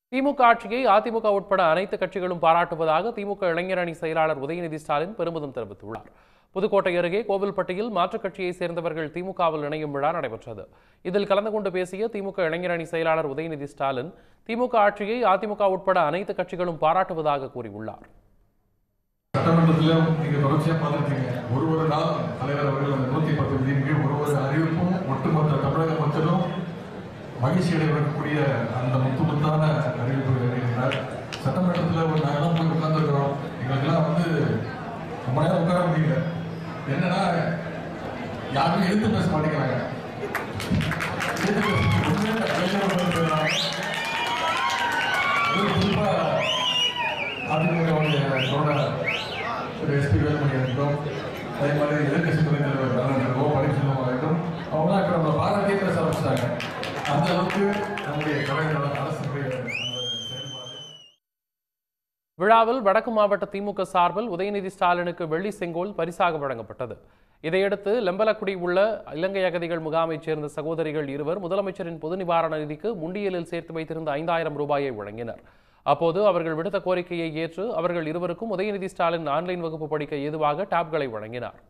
திமுக ஆட்சியை அதிமுக உட்பட அனைத்து கட்சிகளும் பாராட்டுவதாக திமுக இளைஞர் அணி செயலாளர் உதயநிதி ஸ்டாலின் பெருமிதம் தெரிவித்துள்ளார் புதுக்கோட்டை அருகே கோவில்பட்டியில் மாற்றுக் கட்சியைச் சேர்ந்தவர்கள் திமுகவில் இணையும் விழா நடைபெற்றது இதில் கலந்து கொண்டு பேசிய திமுக இளைஞர் அணி செயலாளர் உதயநிதி ஸ்டாலின் திமுக ஆட்சியை அதிமுக உட்பட அனைத்து கட்சிகளும் பாராட்டுவதாக கூறியுள்ளார் சட்டமன்றத்திலும் நீங்க தொடர்ச்சியா பார்த்துருக்கீங்க ஒரு ஒரு நாள் தலைவர் அவர்கள் அந்த நூத்தி பத்து விதிக்கு ஒரு ஒரு அறிவிப்பும் ஒட்டுமொத்த தமிழக மக்களும் மகிழ்ச்சி அடைவதற்குரிய அந்த முத்து முத்தான அறிவிப்பு வெளியிட்டார் சட்டமன்றத்தில் ஒரு நாங்களாம் போய் உட்கார்ந்துருக்கிறோம் எங்களுக்கெல்லாம் வந்து ரொம்ப நேரம் உட்கார முடியல என்னன்னா யாருமே எடுத்து பேச மாட்டேங்கிறாங்க எடுத்து பேச ஒண்ணுமே இல்லை. வெளியில உட்கார்ந்து போயிடுறாங்க. அதுவும் குறிப்பா அதிமுகவுடைய தோழர் திரு எஸ்பி வேலுமணி இருக்கட்டும் அதே மாதிரி எதிர்கட்சி துணைத் தலைவர் அண்ணன் ஓ பன்னீர்செல்வம் ஆகட்டும் அவங்களாம் இப்போ நம்ம பாராட்டியே பேச ஆரம்பிச்சிட்டாங்க அந்த அளவுக்கு நம்முடைய கலைஞரோட அரசுடைய அந்த செயல்பாடு விழாவில் வடக்கு மாவட்ட திமுக சார்பில் உதயநிதி ஸ்டாலினுக்கு வெள்ளி செங்கோல் பரிசாக வழங்கப்பட்டது இதையடுத்து லெம்பலக்குடி உள்ள இலங்கை அகதிகள் முகாமைச் சேர்ந்த சகோதரிகள் இருவர் முதலமைச்சரின் பொது நிவாரண நிதிக்கு முண்டியலில் சேர்த்து வைத்திருந்த ஐந்தாயிரம் ரூபாயை வழங்கினர் அப்போது அவர்கள் விடுத்த கோரிக்கையை ஏற்று அவர்கள் இருவருக்கும் உதயநிதி ஸ்டாலின் ஆன்லைன் வகுப்பு படிக்க ஏதுவாக டேப்களை வழங்கினார்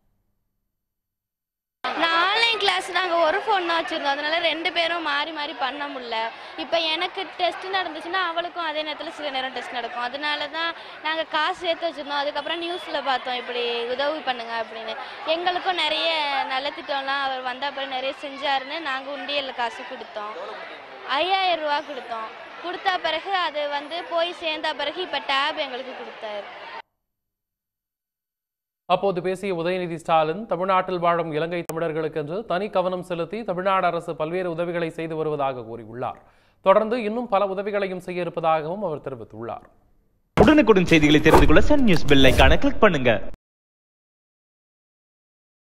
நான் ஆன்லைன் கிளாஸ் நாங்கள் ஒரு ஃபோன் தான் வச்சுருந்தோம் அதனால ரெண்டு பேரும் மாறி மாறி பண்ண முடியல இப்போ எனக்கு டெஸ்ட் நடந்துச்சுன்னா அவளுக்கும் அதே நேரத்தில் சில நேரம் டெஸ்ட் நடக்கும் அதனால தான் நாங்கள் காசு சேர்த்து வச்சுருந்தோம் அதுக்கப்புறம் நியூஸில் பார்த்தோம் இப்படி உதவி பண்ணுங்க அப்படின்னு எங்களுக்கும் நிறைய நல்ல திட்டம்லாம் அவர் வந்த அப்புறம் நிறைய செஞ்சாருன்னு நாங்கள் உண்டியலில் காசு கொடுத்தோம் ஐயாயிரம் ரூபா கொடுத்தோம் கொடுத்த பிறகு அது வந்து போய் சேர்ந்த பிறகு இப்போ டேப் எங்களுக்கு கொடுத்தாரு அப்போது பேசிய உதயநிதி ஸ்டாலின் தமிழ்நாட்டில் வாழும் இலங்கை தமிழர்களுக்கென்று தனி கவனம் செலுத்தி தமிழ்நாடு அரசு பல்வேறு உதவிகளை செய்து வருவதாக கூறியுள்ளார் தொடர்ந்து இன்னும் பல உதவிகளையும் செய்ய இருப்பதாகவும் அவர் தெரிவித்துள்ளார் உடனுக்குடன் செய்திகளை தெரிந்து கொள்ள சன் நியூஸ் பெல் ஐகானை கிளிக் பண்ணுங்க